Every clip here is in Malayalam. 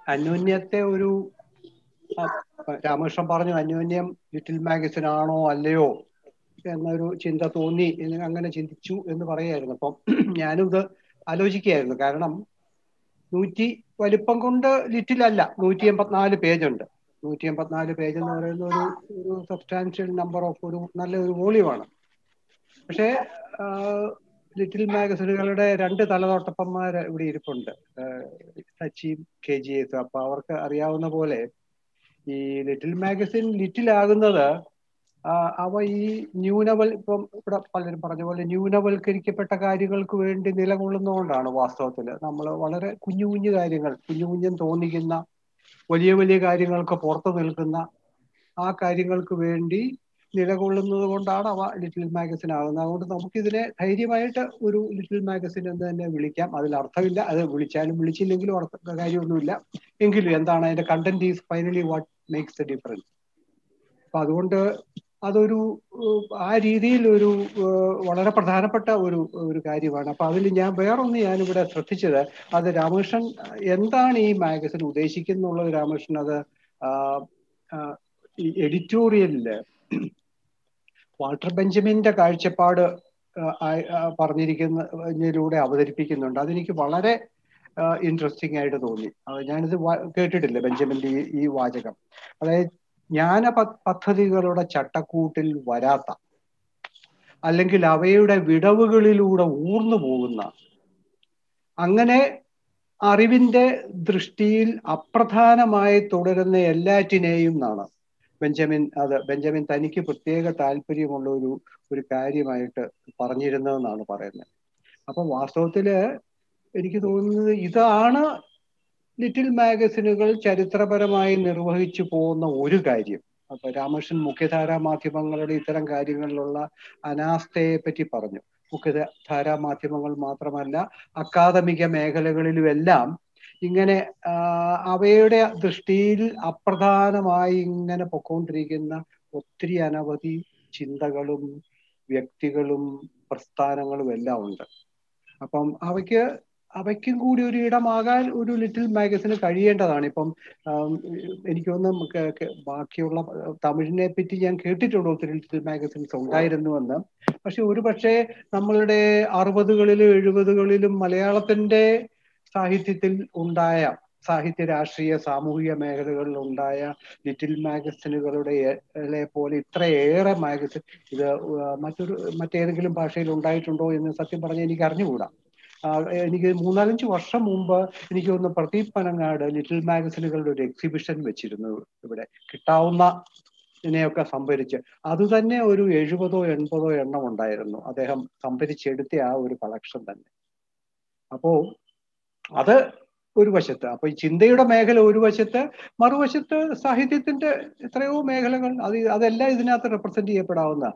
അന്യോന്യത്തെ ഒരു ആ, രാമകൃഷ്ണൻ പറഞ്ഞു അന്യോന്യം ലിറ്റിൽ മാഗസിൻ ആണോ അല്ലയോ എന്നൊരു ചിന്ത തോന്നി എന്ന് അങ്ങനെ ചിന്തിച്ചു എന്ന് പറയായിരുന്നു അപ്പം ഞാനും ഇത് ആലോചിക്കുകയായിരുന്നു കാരണം നൂറ്റി വലിപ്പം കൊണ്ട് ലിറ്റിൽ അല്ല നൂറ്റി എൺപത്തിനാല് പേജ് ഉണ്ട് നൂറ്റി എൺപത്തിനാല് പേജ് എന്ന് പറയുന്ന ഒരു ഒരു സബ്സ്റ്റാൻഷ്യൽ നമ്പർ ഓഫ് ഒരു നല്ല ഒരു വോളിയമാണ് പക്ഷേ ലിറ്റിൽ മാഗസിനുകളുടെ രണ്ട് തലതൊട്ടപ്പന്മാർ ഇവിടെ ഇരിപ്പുണ്ട് ആഹ് സച്ചിയും കെ ജി എസും അപ്പൊ അവർക്ക് അറിയാവുന്ന പോലെ ഈ ലിറ്റിൽ മാഗസിൻ ലിറ്റിൽ ആകുന്നത് ആ, അവ ഈ ന്യൂനവൽ ഇപ്പം ഇവിടെ പലരും പറഞ്ഞ പോലെ ന്യൂനവൽക്കരിക്കപ്പെട്ട കാര്യങ്ങൾക്ക് വേണ്ടി നിലകൊള്ളുന്നതുകൊണ്ടാണ് വാസ്തവത്തിൽ നമ്മൾ വളരെ കുഞ്ഞു കുഞ്ഞു കാര്യങ്ങൾ കുഞ്ഞു കുഞ്ഞും തോന്നിക്കുന്ന വലിയ വലിയ കാര്യങ്ങൾക്ക് പുറത്തു നിൽക്കുന്ന ആ കാര്യങ്ങൾക്ക് വേണ്ടി നിലകൊള്ളുന്നത് കൊണ്ടാണ് അവ ലിറ്റിൽ മാഗസിൻ ആകുന്നത് അതുകൊണ്ട് നമുക്കിതിനെ ധൈര്യമായിട്ട് ഒരു ലിറ്റിൽ മാഗസിൻ എന്ന് തന്നെ വിളിക്കാം അതിൽ അർത്ഥമില്ല അത് വിളിച്ചാലും വിളിച്ചില്ലെങ്കിലും അർത്ഥ കാര്യമൊന്നുമില്ല എങ്കിലും എന്താണ് അതിന്റെ content is finally what makes the difference അപ്പൊ അതുകൊണ്ട് അതൊരു ഏഹ്, ആ രീതിയിൽ ഒരു ഏഹ്, വളരെ പ്രധാനപ്പെട്ട ഒരു ഒരു കാര്യമാണ് അപ്പൊ അതിൽ ഞാൻ വേറൊന്ന് ഞാനിവിടെ ശ്രദ്ധിച്ചത് അത് രാമകൃഷ്ണൻ എന്താണ് ഈ മാഗസിൻ ഉദ്ദേശിക്കുന്നുള്ളത് രാമകൃഷ്ണൻ അത് ആ, ആ, ഈ എഡിറ്റോറിയലില് വാൾട്ടർ ബെഞ്ചമിന്റെ കാഴ്ചപ്പാട് ആ, ആ, പറഞ്ഞിരിക്കുന്നതിലൂടെ അവതരിപ്പിക്കുന്നുണ്ട് അതെനിക്ക് വളരെ ഇൻട്രസ്റ്റിംഗ് ആയിട്ട് തോന്നി അത് ഞാനിത് വാ- കേട്ടിട്ടില്ല ബെഞ്ചമിന്റെ ഈ ഈ വാചകം അതായത് ജ്ഞാന പ- പദ്ധതികളുടെ ചട്ടക്കൂട്ടിൽ വരാത്ത അല്ലെങ്കിൽ അവയുടെ വിടവുകളിലൂടെ ഊർന്നു പോകുന്ന അങ്ങനെ അറിവിന്റെ ദൃഷ്ടിയിൽ അപ്രധാനമായി തുടരുന്ന എല്ലാറ്റിനെയും എന്നാണ് ബെഞ്ചമിൻ അത് ബെഞ്ചമിൻ തനിക്ക് പ്രത്യേക താല്പര്യമുള്ള ഒരു ഒരു കാര്യമായിട്ട് പറഞ്ഞിരുന്നതെന്നാണ് പറയുന്നത് അപ്പൊ വാസ്തവത്തില് എനിക്ക് തോന്നുന്നത് ഇതാണ് ലിറ്റിൽ മാഗസിനുകൾ ചരിത്രപരമായി നിർവഹിച്ചു പോകുന്ന ഒരു കാര്യം അപ്പൊ രാമകൃഷ്ണൻ മുഖ്യധാരാ മാധ്യമങ്ങളുടെ ഇത്തരം കാര്യങ്ങളിലുള്ള അനാസ്ഥയെ പറ്റി പറഞ്ഞു മുഖ്യധാരാ മാധ്യമങ്ങൾ മാത്രമല്ല അക്കാദമിക മേഖലകളിലുമെല്ലാം ഇങ്ങനെ ആ, അവയുടെ ദൃഷ്ടിയിൽ അപ്രധാനമായി ഇങ്ങനെ പൊക്കോണ്ടിരിക്കുന്ന ഒത്തിരി അനവധി ചിന്തകളും വ്യക്തികളും പ്രസ്ഥാനങ്ങളും എല്ലാം ഉണ്ട് അപ്പം അവയ്ക്ക് അവയ്ക്കും കൂടി ഒരു ഇടമാകാൻ ഒരു ലിറ്റിൽ മാഗസിന് കഴിയേണ്ടതാണ് ഇപ്പം ആം, എനിക്ക് തോന്നുന്നു ക- ക- ബാക്കിയുള്ള തമിഴിനെ പറ്റി ഞാൻ കേട്ടിട്ടുണ്ട് ഒത്തിരി ലിറ്റിൽ മാഗസിൻസ് ഉണ്ടായിരുന്നുവെന്ന് പക്ഷെ ഒരു പക്ഷേ നമ്മളുടെ അറുപതുകളിലും എഴുപതുകളിലും മലയാളത്തിന്റെ സാഹിത്യത്തിൽ ഉണ്ടായ സാഹിത്യ രാഷ്ട്രീയ സാമൂഹിക മേഖലകളിൽ ഉണ്ടായ ലിറ്റിൽ മാഗസിനുകളുടെ എ- ലെ പോലെ ഇത്രയേറെ മാഗസിൻ ഇത് ആ, മറ്റൊരു മറ്റേതെങ്കിലും ഭാഷയിൽ ഉണ്ടായിട്ടുണ്ടോ എന്ന് സത്യം പറഞ്ഞാൽ എനിക്ക് അറിഞ്ഞുകൂടാ ആ, എനിക്ക് മൂന്നാലഞ്ച് വർഷം മുമ്പ് എനിക്ക് തോന്നുന്നു പ്രദീപ് പനങ്ങാട് ലിറ്റിൽ മാഗസിനുകളുടെ ഒരു എക്സിബിഷൻ വെച്ചിരുന്നു ഇവിടെ കിട്ടാവുന്ന ഇതിനെയൊക്കെ സംഭരിച്ച് അത് തന്നെ ഒരു എഴുപതോ എൺപതോ എണ്ണം ഉണ്ടായിരുന്നു അദ്ദേഹം സംഭരിച്ചെടുത്ത ആ ഒരു കളക്ഷൻ തന്നെ അപ്പോ അത് ഒരു വശത്ത് അപ്പൊ ഈ ചിന്തയുടെ മേഖല ഒരു വശത്ത് മറുവശത്ത് സാഹിത്യത്തിന്റെ എത്രയോ മേഖലകൾ അത് അതെല്ലാം ഇതിനകത്ത് റെപ്രസെന്റ് ചെയ്യപ്പെടാവുന്ന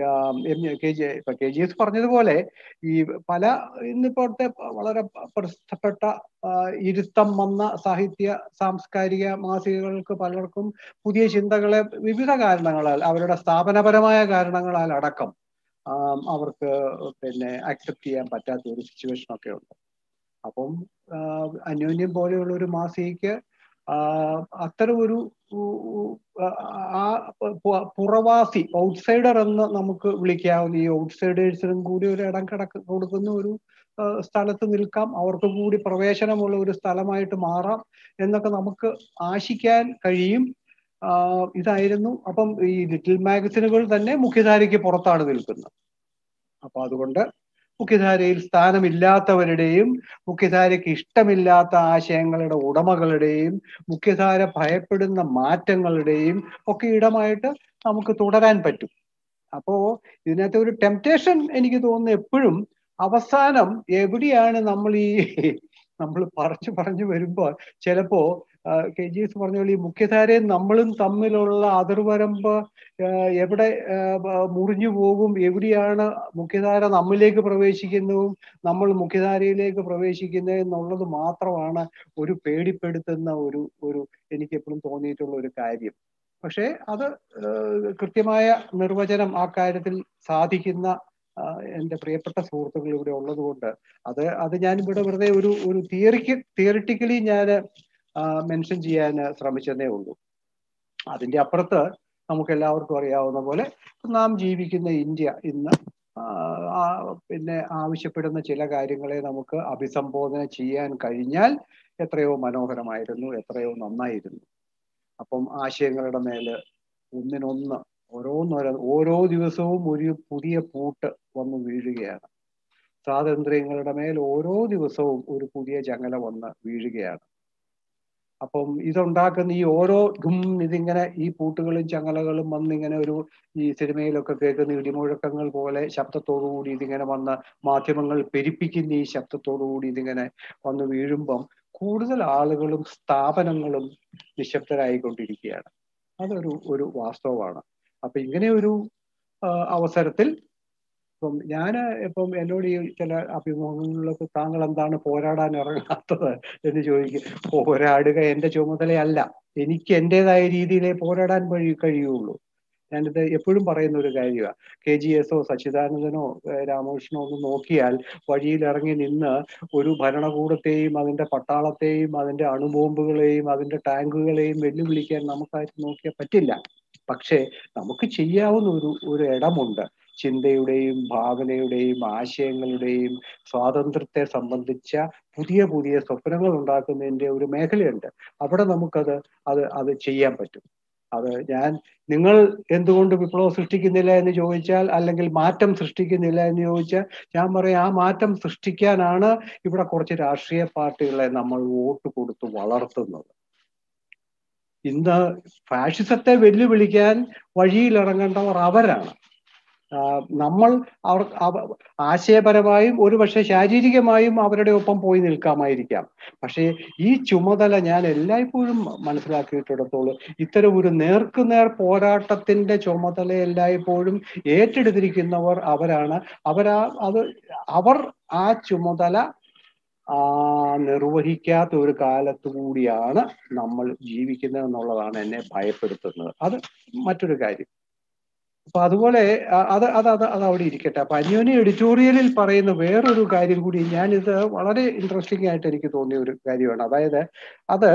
കെ ജി ഇപ്പൊ കെ ജി എസ് പറഞ്ഞതുപോലെ ഈ പല ഇന്നിപ്പോഴത്തെ വളരെ പ്രസിദ്ധപ്പെട്ട ആ, ഇരുത്തം വന്ന സാഹിത്യ സാംസ്കാരിക മാസികകൾക്ക് പലർക്കും പുതിയ ചിന്തകളെ വിവിധ കാരണങ്ങളാൽ അവരുടെ സ്ഥാപനപരമായ കാരണങ്ങളാൽ അടക്കം ആം, അവർക്ക് പിന്നെ അക്സെപ്റ്റ് ചെയ്യാൻ പറ്റാത്ത ഒരു സിറ്റുവേഷൻ ഒക്കെ ഉണ്ട് അപ്പം ആ, അന്യോന്യം പോലെയുള്ള ഒരു മാസികയ്ക്ക് ആ, അത്തരം ഒരു ഉ- ഉ- ആ പു- പുറവാസി ഔട്ട്സൈഡർ എന്ന് നമുക്ക് വിളിക്കാവുന്ന ഈ ഔട്ട്സൈഡേഴ്സിനും കൂടി ഒരു ഇടം കിടക്ക് കൊടുക്കുന്ന ഒരു ആ, സ്ഥലത്ത് നിൽക്കാം അവർക്ക് കൂടി പ്രവേശനമുള്ള ഒരു സ്ഥലമായിട്ട് മാറാം എന്നൊക്കെ നമുക്ക് ആശിക്കാൻ കഴിയും ആ, ഇതായിരുന്നു അപ്പം ഈ ലിറ്റിൽ മാഗസിനുകൾ തന്നെ മുഖ്യധാരയ്ക്ക് പുറത്താണ് നിൽക്കുന്നത് അപ്പൊ അതുകൊണ്ട് മുഖ്യധാരയിൽ സ്ഥാനമില്ലാത്തവരുടെയും മുഖ്യധാരയ്ക്ക് ഇഷ്ടമില്ലാത്ത ആശയങ്ങളുടെ ഉടമകളുടെയും മുഖ്യധാര ഭയപ്പെടുന്ന മാറ്റങ്ങളുടെയും ഒക്കെ ഇടമായിട്ട് നമുക്ക് തുടരാൻ പറ്റും അപ്പോ ഇതിനകത്ത് ഒരു ടെംപ്റ്റേഷൻ എനിക്ക് തോന്നുന്നു എപ്പോഴും അവസാനം എവിടെയാണ് നമ്മൾ ഈ നമ്മൾ പറഞ്ഞു പറഞ്ഞു വരുമ്പോൾ ചിലപ്പോ കെ ജി എസ് പറഞ്ഞ പോലെ ഈ മുഖ്യധാരയും നമ്മളും തമ്മിലുള്ള അതിർവരമ്പ് ആ, എവിടെ ആ, ബ- മുറിഞ്ഞു പോകും എവിടെയാണ് മുഖ്യധാര നമ്മിലേക്ക് പ്രവേശിക്കുന്നതും നമ്മൾ മുഖ്യധാരയിലേക്ക് പ്രവേശിക്കുന്നത് എന്നുള്ളത് മാത്രമാണ് ഒരു പേടിപ്പെടുത്തുന്ന ഒരു ഒരു എനിക്ക് എപ്പോഴും തോന്നിയിട്ടുള്ള ഒരു കാര്യം പക്ഷേ അത് ആ, കൃത്യമായ നിർവചനം ആ കാര്യത്തിൽ സാധിക്കുന്ന ആ, എൻ്റെ പ്രിയപ്പെട്ട സുഹൃത്തുക്കൾ ഇവിടെ ഉള്ളത് കൊണ്ട് അത് അത് ഞാൻ ഇവിടെ വെറുതെ ഒരു ഒരു തിയറിക്ക് തിയറിറ്റിക്കലി ഞാൻ മെൻഷൻ ചെയ്യാൻ ശ്രമിച്ചതേ ഉള്ളൂ അതിന്റെ അപ്പുറത്ത് നമുക്ക് എല്ലാവർക്കും അറിയാവുന്ന പോലെ നാം ജീവിക്കുന്ന ഇന്ത്യ ഇന്ന് പിന്നെ ആവശ്യപ്പെടുന്ന ചില കാര്യങ്ങളെ നമുക്ക് അഭിസംബോധന ചെയ്യാൻ കഴിഞ്ഞാൽ എത്രയോ മനോഹരമായിരുന്നു എത്രയോ നന്നായിരുന്നു അപ്പം ആശയങ്ങളുടെ മേല് ഒന്നിനൊന്ന് ഓരോന്നോരോ ഓരോ ദിവസവും ഒരു പുതിയ പൂട്ട് വന്ന് വീഴുകയാണ് സ്വാതന്ത്ര്യങ്ങളുടെ മേൽ ഓരോ ദിവസവും ഒരു പുതിയ ചങ്ങല വന്ന് വീഴുകയാണ് അപ്പം ഇതുണ്ടാക്കുന്ന ഈ ഓരോ ധും ഇതിങ്ങനെ ഈ പൂട്ടുകളും ചങ്ങലകളും വന്നിങ്ങനെ ഒരു ഈ സിനിമയിലൊക്കെ കേൾക്കുന്ന ഇടിമുഴക്കങ്ങൾ പോലെ ശബ്ദത്തോടുകൂടി ഇതിങ്ങനെ വന്ന് മാധ്യമങ്ങൾ പെരിപ്പിക്കുന്ന ഈ ശബ്ദത്തോടുകൂടി ഇതിങ്ങനെ വന്ന് വീഴുമ്പം കൂടുതൽ ആളുകളും സ്ഥാപനങ്ങളും നിശബ്ദരായിക്കൊണ്ടിരിക്കുകയാണ് അതൊരു ഒരു വാസ്തവമാണ് അപ്പൊ ഇങ്ങനെ ഒരു അവസരത്തിൽ ഇപ്പം ഞാൻ ഇപ്പം എന്നോട് ഈ ചില അഭിമുഖങ്ങളിലൊക്കെ താങ്കൾ എന്താണ് പോരാടാൻ ഇറങ്ങാത്തത് എന്ന് ചോദിക്കും പോരാടുക എന്റെ ചുമതലയല്ല എനിക്ക് എൻ്റെതായ രീതിയിലേ പോരാടാൻ വഴി കഴിയുള്ളൂ ഞാനിത് എപ്പോഴും പറയുന്ന ഒരു കാര്യമാണ് കെ ജി എസോ സച്ചിദാനന്ദനോ രാമകൃഷ്ണനോ ഒന്ന് നോക്കിയാൽ വഴിയിൽ ഇറങ്ങി നിന്ന് ഒരു ഭരണകൂടത്തെയും അതിന്റെ പട്ടാളത്തെയും അതിന്റെ അണുബോംബുകളെയും അതിന്റെ ടാങ്കുകളെയും വെല്ലുവിളിക്കാൻ നമുക്കായിട്ട് നോക്കിയാൽ പറ്റില്ല പക്ഷേ നമുക്ക് ചെയ്യാവുന്ന ഒരു ഒരു ഇടമുണ്ട് ചിന്തയുടെയും ഭാവനയുടെയും ആശയങ്ങളുടെയും സ്വാതന്ത്ര്യത്തെ സംബന്ധിച്ച പുതിയ പുതിയ സ്വപ്നങ്ങൾ ഉണ്ടാക്കുന്നതിന്റെ ഒരു മേഖലയുണ്ട് അവിടെ നമുക്കത് അത് അത് ചെയ്യാൻ പറ്റും അത് ഞാൻ നിങ്ങൾ എന്തുകൊണ്ട് വിപ്ലവം സൃഷ്ടിക്കുന്നില്ല എന്ന് ചോദിച്ചാൽ അല്ലെങ്കിൽ മാറ്റം സൃഷ്ടിക്കുന്നില്ല എന്ന് ചോദിച്ചാൽ ഞാൻ പറയും ആ മാറ്റം സൃഷ്ടിക്കാനാണ് ഇവിടെ കുറച്ച് രാഷ്ട്രീയ പാർട്ടികളെ നമ്മൾ വോട്ട് കൊടുത്ത് വളർത്തുന്നത് ഇന്ന് ഫാഷിസത്തെ വെല്ലുവിളിക്കാൻ വഴിയിലിറങ്ങേണ്ടവർ അവരാണ് നമ്മൾ അവർ ആശയപരമായും ഒരുപക്ഷെ ശാരീരികമായും അവരുടെ ഒപ്പം പോയി നിൽക്കാമായിരിക്കാം പക്ഷേ ഈ ചുമതല ഞാൻ എല്ലായ്പ്പോഴും മനസ്സിലാക്കിയിട്ടിടത്തോളം ഇത്തരം ഒരു നേർക്കുനേർ പോരാട്ടത്തിന്റെ ചുമതല എല്ലായ്പ്പോഴും ഏറ്റെടുത്തിരിക്കുന്നവർ അവരാണ് അവരാ അത് അവർ ആ ചുമതല ആ നിർവഹിക്കാത്ത ഒരു കാലത്തു കൂടിയാണ് നമ്മൾ ജീവിക്കുന്നത് എന്നുള്ളതാണ് എന്നെ ഭയപ്പെടുത്തുന്നത് അത് മറ്റൊരു കാര്യം അപ്പൊ അതുപോലെ അത് അത് അത് അത് അവിടെ ഇരിക്കട്ടെ അപ്പൊ അന്യോന്യ എഡിറ്റോറിയലിൽ പറയുന്ന വേറൊരു കാര്യം കൂടി ഞാനിത് വളരെ ഇൻട്രസ്റ്റിംഗ് ആയിട്ട് എനിക്ക് തോന്നിയ ഒരു കാര്യമാണ് അതായത് അത്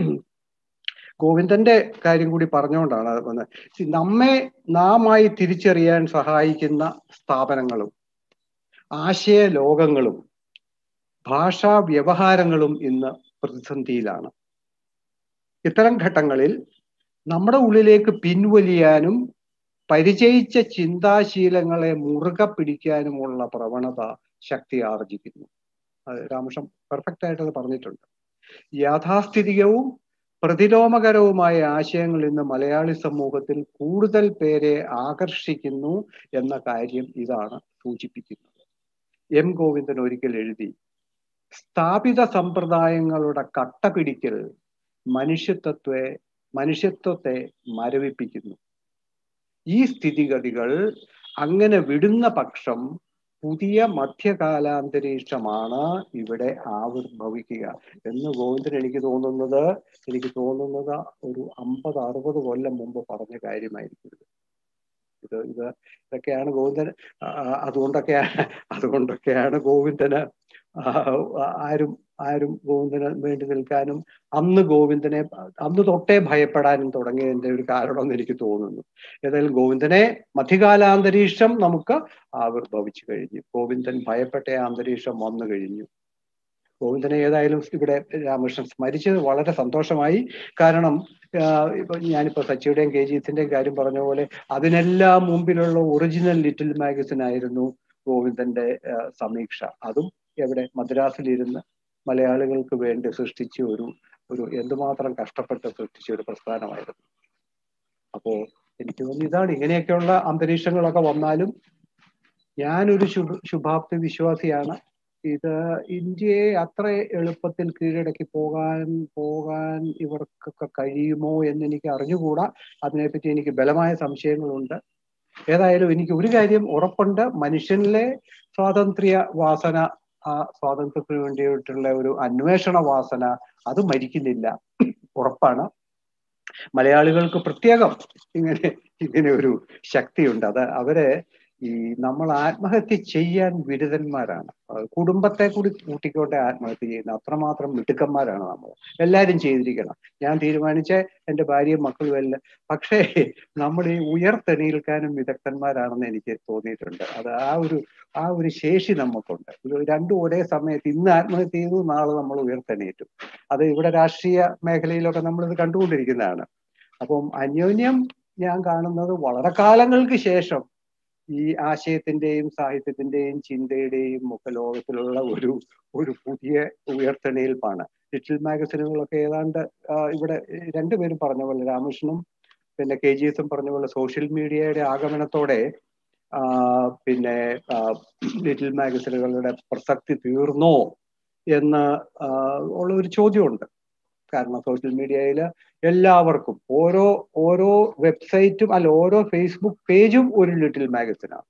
ഗോവിന്ദന്റെ കാര്യം കൂടി പറഞ്ഞുകൊണ്ടാണ് അത് വന്നത് നമ്മെ നാമായി തിരിച്ചറിയാൻ സഹായിക്കുന്ന സ്ഥാപനങ്ങളും ആശയ ലോകങ്ങളും ഭാഷാ വ്യവഹാരങ്ങളും ഇന്ന് പ്രതിസന്ധിയിലാണ് ഇത്തരം ഘട്ടങ്ങളിൽ നമ്മുടെ ഉള്ളിലേക്ക് പിൻവലിയാനും പരിചയിച്ച ചിന്താശീലങ്ങളെ മുറുകെ പിടിക്കാനുമുള്ള പ്രവണത ശക്തി ആർജിക്കുന്നു അത് രാമകൃഷ്ണൻ പെർഫെക്റ്റ് ആയിട്ട് അത് പറഞ്ഞിട്ടുണ്ട് യാഥാസ്ഥിതികവും പ്രതിലോമകരവുമായ ആശയങ്ങൾ ഇന്ന് മലയാളി സമൂഹത്തിൽ കൂടുതൽ പേരെ ആകർഷിക്കുന്നു എന്ന കാര്യം ഇതാണ് സൂചിപ്പിക്കുന്നത് എം ഗോവിന്ദൻ ഒരിക്കൽ എഴുതി സ്ഥാപിത സമ്പ്രദായങ്ങളുടെ കട്ട പിടിക്കൽ മനുഷ്യത്വത്തെ മനുഷ്യത്വത്തെ മരവിപ്പിക്കുന്നു ഈ സ്ഥിതിഗതികൾ അങ്ങനെ വിടുന്ന പക്ഷം പുതിയ മധ്യകാലാന്തരീക്ഷമാണ് ഇവിടെ ആവിർഭവിക്കുക എന്ന് ഗോവിന്ദൻ എനിക്ക് തോന്നുന്നത് എനിക്ക് തോന്നുന്നത് ഒരു അമ്പത് അറുപത് കൊല്ലം മുമ്പ് പറഞ്ഞ കാര്യമായിരിക്കും ഇത് ഇത് ഇത് ഇതൊക്കെയാണ് ഗോവിന്ദൻ അതുകൊണ്ടൊക്കെയാണ് അതുകൊണ്ടൊക്കെയാണ് ഗോവിന്ദന് ആരും ആരും ഗോവിന്ദന് വേണ്ടി നിൽക്കാനും അന്ന് ഗോവിന്ദനെ അന്ന് തൊട്ടേ ഭയപ്പെടാനും തുടങ്ങിയതിന്റെ ഒരു കാരണമെന്ന് എനിക്ക് തോന്നുന്നു ഏതായാലും ഗോവിന്ദനെ മധ്യകാലാന്തരീക്ഷം നമുക്ക് ആവിർഭവിച്ചു കഴിഞ്ഞു ഗോവിന്ദൻ ഭയപ്പെട്ട അന്തരീക്ഷം വന്നു കഴിഞ്ഞു ഗോവിന്ദനെ ഏതായാലും ഇവിടെ രാമകൃഷ്ണൻ സ്മരിച്ചത് വളരെ സന്തോഷമായി കാരണം ഇപ്പൊ ഞാനിപ്പോ സച്ചിയുടെയും കെ ജിസിന്റെയും കാര്യം പറഞ്ഞ പോലെ അതിനെല്ലാം മുമ്പിലുള്ള ഒറിജിനൽ ലിറ്റിൽ മാഗസിൻ ആയിരുന്നു ഗോവിന്ദന്റെ സമീക്ഷ അതും എവിടെ മദ്രാസിലിരുന്ന് മലയാളികൾക്ക് വേണ്ടി സൃഷ്ടിച്ച ഒരു ഒരു എന്തുമാത്രം കഷ്ടപ്പെട്ട് സൃഷ്ടിച്ച ഒരു പ്രസ്ഥാനമായിരുന്നു അപ്പോ എനിക്ക് തോന്നുന്നു ഇതാണ് ഇങ്ങനെയൊക്കെയുള്ള അന്തരീക്ഷങ്ങളൊക്കെ വന്നാലും ഞാനൊരു ശുഭ ശുഭാപ്തി വിശ്വാസിയാണ് ഇത് ഇന്ത്യയെ അത്ര എളുപ്പത്തിൽ കീഴടക്കി പോകാൻ പോകാൻ ഇവർക്കൊക്കെ കഴിയുമോ എന്ന് എനിക്ക് അറിഞ്ഞുകൂടാ അതിനെപ്പറ്റി എനിക്ക് ബലമായ സംശയങ്ങളുണ്ട് ഏതായാലും എനിക്ക് ഒരു കാര്യം ഉറപ്പുണ്ട് മനുഷ്യനിലെ സ്വാതന്ത്ര്യ വാസന ആ സ്വാതന്ത്ര്യത്തിന് വേണ്ടിയിട്ടുള്ള ഒരു അന്വേഷണ വാസന അത് മരിക്കുന്നില്ല ഉറപ്പാണ് മലയാളികൾക്ക് പ്രത്യേകം ഇങ്ങനെ ഇങ്ങനെ ഒരു ശക്തിയുണ്ട് അത് അവരെ ഈ നമ്മൾ ആത്മഹത്യ ചെയ്യാൻ ബിരുദന്മാരാണ് കുടുംബത്തെ കൂടി കൂട്ടിക്കോട്ടെ ആത്മഹത്യ ചെയ്യുന്ന അത്രമാത്രം മിടുക്കന്മാരാണ് നമ്മൾ എല്ലാവരും ചെയ്തിരിക്കണം ഞാൻ തീരുമാനിച്ച എൻ്റെ ഭാര്യയും മക്കളും എല്ലാം പക്ഷേ നമ്മൾ ഈ ഉയർത്തെണീൽക്കാനും വിദഗ്ധന്മാരാണെന്ന് എനിക്ക് തോന്നിയിട്ടുണ്ട് അത് ആ ഒരു ആ ഒരു ശേഷി നമുക്കുണ്ട് ഇത് രണ്ടും ഒരേ സമയത്ത് ഇന്ന് ആത്മഹത്യ ചെയ്തു നാളെ നമ്മൾ ഉയർത്തെണീറ്റു അത് ഇവിടെ രാഷ്ട്രീയ മേഖലയിലൊക്കെ നമ്മളിത് കണ്ടുകൊണ്ടിരിക്കുന്നതാണ് അപ്പം അന്യോന്യം ഞാൻ കാണുന്നത് വളരെ കാലങ്ങൾക്ക് ശേഷം ഈ ആശയത്തിന്റെയും സാഹിത്യത്തിന്റെയും ചിന്തയുടെയും ഒക്കെ ലോകത്തിലുള്ള ഒരു ഒരു പുതിയ ഉയർത്തെണീൽപ്പാണ് ലിറ്റിൽ മാഗസിനുകളൊക്കെ ഏതാണ്ട് ഇവിടെ രണ്ടുപേരും പറഞ്ഞ പോലെ രാമകൃഷ്ണനും പിന്നെ കെ ജി എസും പറഞ്ഞ പോലെ സോഷ്യൽ മീഡിയയുടെ ആഗമനത്തോടെ പിന്നെ ലിറ്റിൽ മാഗസിനുകളുടെ പ്രസക്തി തീർന്നോ എന്ന് ഉള്ള ഒരു ചോദ്യമുണ്ട് കാരണം സോഷ്യൽ മീഡിയയിൽ എല്ലാവർക്കും ഓരോ ഓരോ വെബ്സൈറ്റും അല്ല ഓരോ ഫേസ്ബുക്ക് പേജും ഒരു ലിറ്റിൽ മാഗസിനാണ്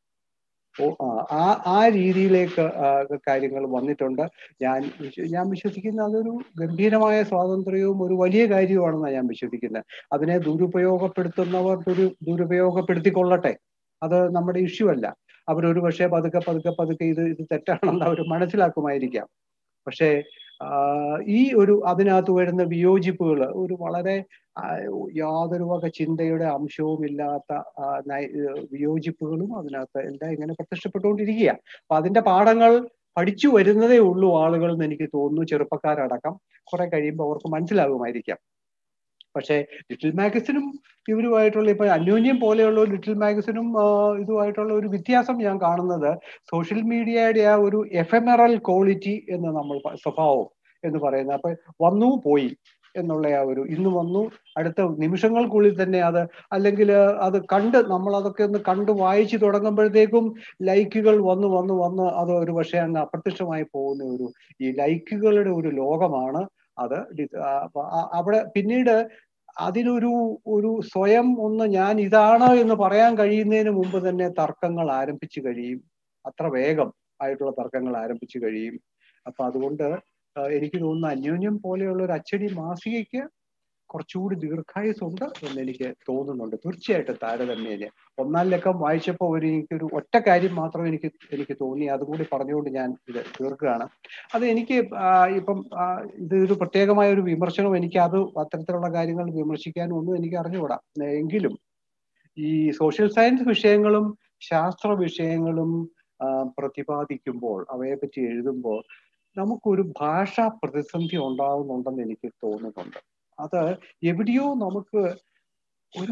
ആ ആ രീതിയിലേക്ക് കാര്യങ്ങൾ വന്നിട്ടുണ്ട് ഞാൻ ഞാൻ വിശ്വസിക്കുന്ന അതൊരു ഗംഭീരമായ സ്വാതന്ത്ര്യവും ഒരു വലിയ കാര്യവുമാണെന്നാണ് ഞാൻ വിശ്വസിക്കുന്നത് അതിനെ ദുരുപയോഗപ്പെടുത്തുന്നവർ ദുരു ദുരുപയോഗപ്പെടുത്തിക്കൊള്ളട്ടെ അത് നമ്മുടെ ഇഷ്യൂ അല്ല അവരൊരു പക്ഷേ പതുക്കെ പതുക്കെ പതുക്കെ ഇത് ഇത് തെറ്റാണെന്ന് അവർ മനസ്സിലാക്കുമായിരിക്കാം പക്ഷേ ഈ ഒരു അതിനകത്ത് വരുന്ന വിയോജിപ്പുകൾ ഒരു വളരെ യാതൊരു വക ചിന്തയുടെ അംശവും ഇല്ലാത്ത വിയോജിപ്പുകളും അതിനകത്ത് എല്ലാം ഇങ്ങനെ പ്രത്യക്ഷപ്പെട്ടുകൊണ്ടിരിക്കുക അപ്പൊ അതിന്റെ പാഠങ്ങൾ പഠിച്ചു വരുന്നതേ ഉള്ളൂ ആളുകൾ എന്ന് എനിക്ക് തോന്നുന്നു ചെറുപ്പക്കാരടക്കം കുറെ കഴിയുമ്പോൾ അവർക്ക് മനസ്സിലാകുമായിരിക്കാം പക്ഷേ ലിറ്റിൽ മാഗസിനും ഇവരുമായിട്ടുള്ള ഇപ്പൊ അന്യോന്യം പോലെയുള്ള ലിറ്റിൽ മാഗസിനും ഇതുമായിട്ടുള്ള ഒരു വ്യത്യാസം ഞാൻ കാണുന്നത് സോഷ്യൽ മീഡിയയുടെ ആ ഒരു എഫെമറൽ ക്വാളിറ്റി എന്ന് നമ്മൾ സ്വഭാവം എന്ന് പറയുന്നത് അപ്പൊ വന്നു പോയി എന്നുള്ള ആ ഒരു ഇന്ന് വന്നു അടുത്ത നിമിഷങ്ങൾക്കുള്ളിൽ തന്നെ അത് അല്ലെങ്കിൽ അത് കണ്ട് നമ്മൾ അതൊക്കെ ഒന്ന് കണ്ട് വായിച്ചു തുടങ്ങുമ്പോഴത്തേക്കും ലൈക്കുകൾ വന്ന് വന്ന് വന്ന് അത് ഒരു പക്ഷേ അങ്ങ് അപ്രത്യക്ഷമായി പോകുന്ന ഒരു ഈ ലൈക്കുകളുടെ ഒരു ലോകമാണ് അത് അവിടെ പിന്നീട് അതിനൊരു ഒരു സ്വയം ഒന്ന് ഞാൻ ഇതാണ് എന്ന് പറയാൻ കഴിയുന്നതിന് മുമ്പ് തന്നെ തർക്കങ്ങൾ ആരംഭിച്ചു കഴിയും അത്ര വേഗം ആയിട്ടുള്ള തർക്കങ്ങൾ ആരംഭിച്ചു കഴിയും അപ്പൊ അതുകൊണ്ട് എനിക്ക് തോന്നുന്നു അന്യോന്യം പോലെയുള്ള ഒരു അച്ചടി മാസികയ്ക്ക് കുറച്ചുകൂടി ദീർഘായുസുണ്ട് എന്ന് എനിക്ക് തോന്നുന്നുണ്ട് തീർച്ചയായിട്ടും താരതമ്യേന ഒന്നാം ലക്കം വായിച്ചപ്പോൾ ഒരു എനിക്കൊരു ഒറ്റ കാര്യം മാത്രം എനിക്ക് എനിക്ക് തോന്നി അതുകൂടി പറഞ്ഞുകൊണ്ട് ഞാൻ ഇത് തീർക്കുകയാണ് അത് എനിക്ക് ഇപ്പം ഇത് ഒരു പ്രത്യേകമായ ഒരു വിമർശനം എനിക്ക് അത് അത്തരത്തിലുള്ള കാര്യങ്ങൾ വിമർശിക്കാനും ഒന്നും എനിക്ക് അറിഞ്ഞുകൂടാ എങ്കിലും ഈ സോഷ്യൽ സയൻസ് വിഷയങ്ങളും ശാസ്ത്ര വിഷയങ്ങളും പ്രതിപാദിക്കുമ്പോൾ അവയെപ്പറ്റി എഴുതുമ്പോൾ നമുക്കൊരു ഭാഷാ പ്രതിസന്ധി ഉണ്ടാകുന്നുണ്ടെന്ന് എനിക്ക് തോന്നുന്നുണ്ട് അത് എവിടെയോ നമുക്ക് ഒരു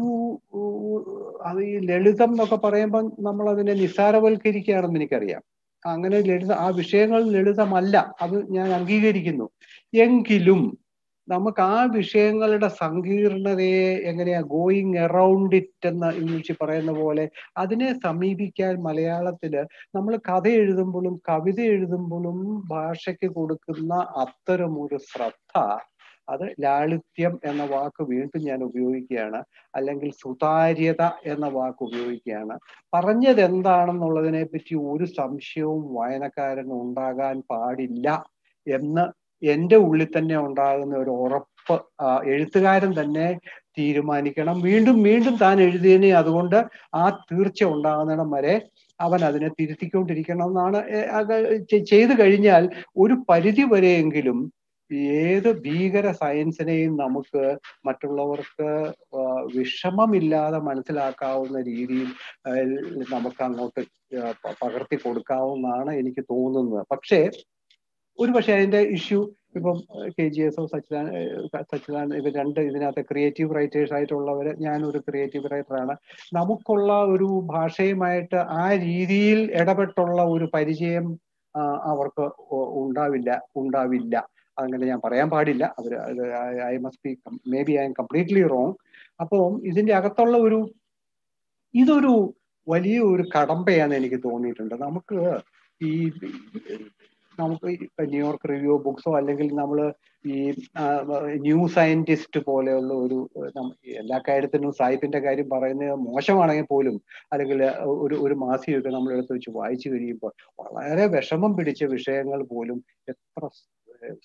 അത് ഈ ലളിതം എന്നൊക്കെ പറയുമ്പോൾ നമ്മൾ അതിനെ നിസ്സാരവൽക്കരിക്കുകയാണെന്ന് എനിക്കറിയാം അങ്ങനെ ലളിത ആ വിഷയങ്ങൾ ലളിതമല്ല അത് ഞാൻ അംഗീകരിക്കുന്നു എങ്കിലും നമുക്ക് ആ വിഷയങ്ങളുടെ സങ്കീർണതയെ എങ്ങനെയാ ഗോയിങ് അറൗണ്ട് ഇറ്റ് എന്ന് ഇംഗ്ലീഷിൽ പറയുന്ന പോലെ അതിനെ സമീപിക്കാൻ മലയാളത്തില് നമ്മൾ കഥ എഴുതുമ്പോഴും കവിത എഴുതുമ്പോഴും ഭാഷയ്ക്ക് കൊടുക്കുന്ന അത്തരമൊരു ശ്രദ്ധ അത് ലാളിത്യം എന്ന വാക്ക് വീണ്ടും ഞാൻ ഉപയോഗിക്കുകയാണ് അല്ലെങ്കിൽ സുതാര്യത എന്ന വാക്ക് ഉപയോഗിക്കുകയാണ് പറഞ്ഞത് എന്താണെന്നുള്ളതിനെ പറ്റി ഒരു സംശയവും വായനക്കാരന് ഉണ്ടാകാൻ പാടില്ല എന്ന് എൻ്റെ ഉള്ളിൽ തന്നെ ഉണ്ടാകുന്ന ഒരു ഉറപ്പ് എഴുത്തുകാരൻ തന്നെ തീരുമാനിക്കണം വീണ്ടും വീണ്ടും താൻ എഴുതിയതിനെ അതുകൊണ്ട് ആ തീർച്ച ഉണ്ടാകുന്നിടം വരെ അവൻ അതിനെ തിരുത്തിക്കൊണ്ടിരിക്കണം എന്നാണ് അത് ചെയ്തു കഴിഞ്ഞാൽ ഒരു പരിധി വരെയെങ്കിലും ഏത് ഭീകര സയൻസിനെയും നമുക്ക് മറ്റുള്ളവർക്ക് വിഷമമില്ലാതെ മനസ്സിലാക്കാവുന്ന രീതിയിൽ നമുക്ക് അങ്ങോട്ട് പകർത്തി കൊടുക്കാവുന്നതാണ് എനിക്ക് തോന്നുന്നത് പക്ഷേ ഒരു പക്ഷേ അതിന്റെ ഇഷ്യൂ ഇപ്പം കെ ജി എസോ സച്ചിദാനന്ദ സച്ചിദാനന്ദ ഇവർ രണ്ട് ഇതിനകത്ത് ക്രിയേറ്റീവ് റൈറ്റേഴ്സ് ആയിട്ടുള്ളവർ ഞാനൊരു ക്രിയേറ്റീവ് റൈറ്ററാണ് നമുക്കുള്ള ഒരു ഭാഷയുമായിട്ട് ആ രീതിയിൽ ഇടപെട്ടുള്ള ഒരു പരിചയം അവർക്ക് ഉണ്ടാവില്ല ഉണ്ടാവില്ല അങ്ങനെ ഞാൻ പറയാൻ പാടില്ല അവർ I must be maybe I'm completely wrong അപ്പോൾ ഇതിന്റെ അകത്തുള്ള ഒരു ഇതൊരു വലിയ ഒരു കടമ്പയാന്ന് എനിക്ക് തോന്നിയിട്ടുണ്ട് നമുക്ക് ഈ നമുക്ക് ന്യൂയോർക്ക് റിവ്യൂ ബുക്സോ അല്ലെങ്കിൽ നമ്മൾ ഈ ന്യൂ സയന്റിസ്റ്റ് പോലെയുള്ള ഒരു എല്ലാ കാര്യത്തിനും സാഹിബിന്റെ കാര്യം പറയുന്നത് മോശമാണെങ്കിൽ പോലും അല്ലെങ്കിൽ ഒരു ഒരു മാസികയൊക്കെ നമ്മൾ എടുത്ത് വെച്ച് വായിച്ചു കഴിയുമ്പോൾ വളരെ വിഷമം പിടിച്ച വിഷയങ്ങൾ പോലും എത്ര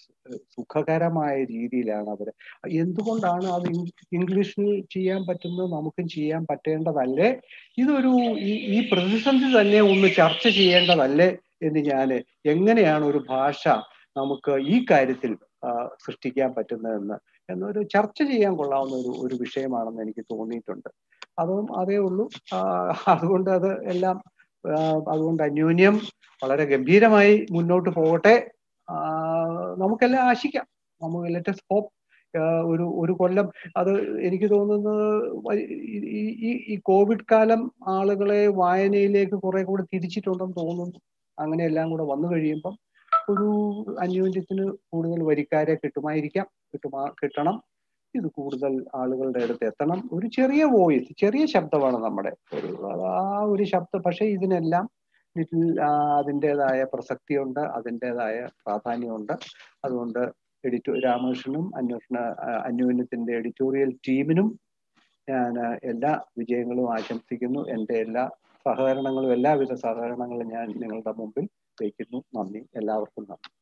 സുഖകരമായ രീതിയിലാണ് അവർ എന്തുകൊണ്ടാണ് അത് ഇംഗ്ലീഷിൽ ചെയ്യാൻ പറ്റുന്നത് നമുക്കും ചെയ്യാൻ പറ്റേണ്ടതല്ലേ ഇതൊരു ഈ ഈ പ്രതിസന്ധി തന്നെ ഒന്ന് ചർച്ച ചെയ്യേണ്ടതല്ലേ എന്ന് ഞാൻ എങ്ങനെയാണ് ഒരു ഭാഷ നമുക്ക് ഈ കാര്യത്തിൽ സൃഷ്ടിക്കാൻ പറ്റുന്നതെന്ന് എന്നൊരു ചർച്ച ചെയ്യാൻ കൊള്ളാവുന്ന ഒരു ഒരു വിഷയമാണെന്ന് എനിക്ക് തോന്നിയിട്ടുണ്ട് അതും അതേ ഉള്ളൂ അതുകൊണ്ട് അത് എല്ലാം അതുകൊണ്ട് അന്യോന്യം വളരെ ഗംഭീരമായി മുന്നോട്ട് പോകട്ടെ നമുക്കെല്ലാം ആശിക്കാം നമുക്ക് ലെറ്റസ് ഹോപ്പ് ഒരു ഒരു കൊല്ലം അത് എനിക്ക് തോന്നുന്നത് ഈ ഈ കോവിഡ് കാലം ആളുകളെ വായനയിലേക്ക് കുറെ കൂടെ തിരിച്ചിട്ടുണ്ടെന്ന് തോന്നുന്നു അങ്ങനെ എല്ലാം കൂടെ വന്നു കഴിയുമ്പം ഒരു അന്യോന്യത്തിന് കൂടുതൽ വരിക്കാരെ കിട്ടുമായിരിക്കാം കിട്ടുമാ കിട്ടണം ഇത് കൂടുതൽ ആളുകളുടെ അടുത്ത് എത്തണം ഒരു ചെറിയ വോയിസ് ചെറിയ ശബ്ദമാണ് നമ്മുടെ ഒരു ആ ഒരു ശബ്ദം പക്ഷേ ഇതിനെല്ലാം ലിറ്റിൽ അതിൻ്റെതായ പ്രസക്തിയുണ്ട് അതിൻ്റെതായ പ്രാധാന്യമുണ്ട് അതുകൊണ്ട് എഡിറ്റോ രാമകൃഷ്ണനും അന്വേഷണ അന്യോന്യത്തിന്റെ എഡിറ്റോറിയൽ ടീമിനും ഞാൻ എല്ലാ വിജയങ്ങളും ആശംസിക്കുന്നു എൻ്റെ എല്ലാ സഹകരണങ്ങളും എല്ലാവിധ സഹകരണങ്ങളും ഞാൻ നിങ്ങളുടെ മുമ്പിൽ വയ്ക്കുന്നു നന്ദി എല്ലാവർക്കും നന്ദി